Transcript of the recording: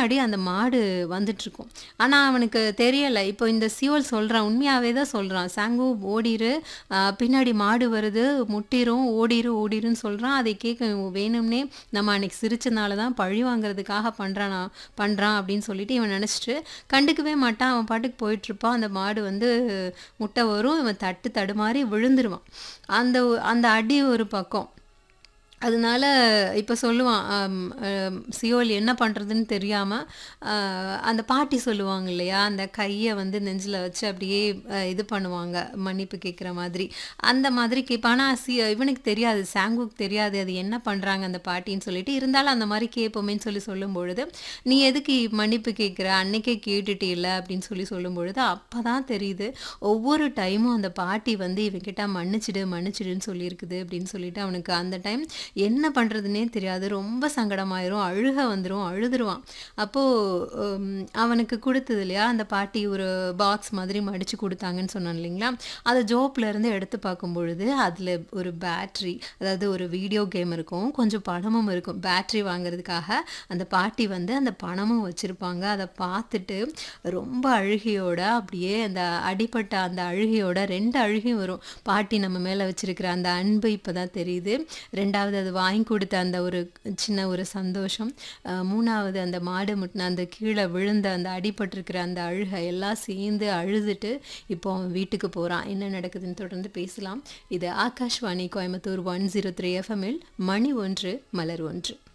பின்னாடி அந்த மாடு வந்துட்டுருக்கும். ஆனா அவனுக்கு தெரியல. இப்போ இந்த சியோல் சொல்றான். உண்மையாவே தான் சொல்றான். "சாங்கு ஓடிரு, அ பின்னாடி மாடு வருது, முட்டிரும், ஓடிரு ஓடிருன்னு" சொல்றான். அதை கேட்க இவன் வேணும்னே நம்ம அன்னைக்கு சிரிச்சனால தான் பழி வாங்குறதுக்காக பண்றானா பண்றான் அப்படின்னு சொல்லிட்டு இவன் நெனச்சுட்டு கண்டுக்கவே மாட்டான். அவன் பாட்டுக்கு போயிட்டுருப்பான். அந்த மாடு வந்து முட்ட வரும். இவன் தட்டு தடுமாறி விழுந்துருவான். அந்த ஒ அந்த அடி ஒரு பக்கம். அதனால இப்ப சொல்லுவான். அம் அம் சியோல் என்ன பண்றதுன்னு தெரியாம, அ அந்த பாட்டி சொல்லுவாங்க இல்லையா? அந்த கைய வந்து நெஞ்சில வச்சு அப்படியே அ இது பண்ணுவாங்க. மன்னிப்பு கேட்கிற மாதிரி. அந்த மாதிரி கேட்பான். ஆனா சி இவனுக்கு தெரியாது. சாங்குக்கு தெரியாது. அது என்ன பண்றாங்க அந்த பாட்டின்னு சொல்லிட்டு. இருந்தாலும் அந்த மாரி கேட்போமேன்னு சொல்லி சொல்லும்பொழுது, "நீ எதுக்கு மன்னிப்பு கேட்கிற? அன்னைக்கே கேட்டுட்டீல்ல" அப்படின்னு சொல்லி சொல்லும்பொழுது, அப்பதான் தெரியுது. ஒவ்வொரு டைமும் அந்த பாட்டி வந்து இவன்கிட்ட மன்னிச்சிடு, மன்னிச்சிடுன்னு சொல்லியிருக்குது அப்படின்னு சொல்லிட்டு அவனுக்கு அந்த டைம் என்ன பண்றதுன்னே தெரியாது. ரொம்ப சங்கடமாயிரும். அழுக வந்துரும். அழுதுருவான். அப்போ ம் அவனுக்கு குடுத்தது இல்லையா? அந்த பாட்டி ஒரு பாக்ஸ் மாதிரி மடிச்சு குடுத்தாங்கன்னு சொன்னேன் இல்லைங்களா? அத ஜோப்ல இருந்து எடுத்து பார்க்கும்பொழுது, அதுல ஒரு பேட்டரி, அதாவது ஒரு வீடியோ கேம் இருக்கும். கொஞ்சம் பணமும் இருக்கும். பேட்டரி வாங்குறதுக்காக அந்த பாட்டி வந்து அந்த பணமும் வச்சிருப்பாங்க. அத பார்த்துட்டு ரொம்ப அழுகையோட அப்படியே அந்த அடிபட்ட அந்த அழுகையோட 2 அழுகையும் வரும். பாட்டி நம்ம மேல வச்சிருக்கிற அந்த அன்பு இப்பதான் தெரியுது. 2வது அது வாங்கி குடுத்த அந்த ஒரு சின்ன ஒரு சந்தோஷம். அ 3வது அந்த மாடு முட்டுன அந்த கீழ விழுந்த அந்த அடிபட்டிருக்கிற அந்த அழுகை எல்லாம் சேர்ந்து அழுதுட்டு, இப்போ அவன் வீட்டுக்கு போறான். என்ன நடக்குதுன்னு தொடர்ந்து பேசலாம். இது ஆகாஷ்வாணி கோயம்புத்தூர் 103 எஃப்எம்மில் மணி 1 மலர் 1.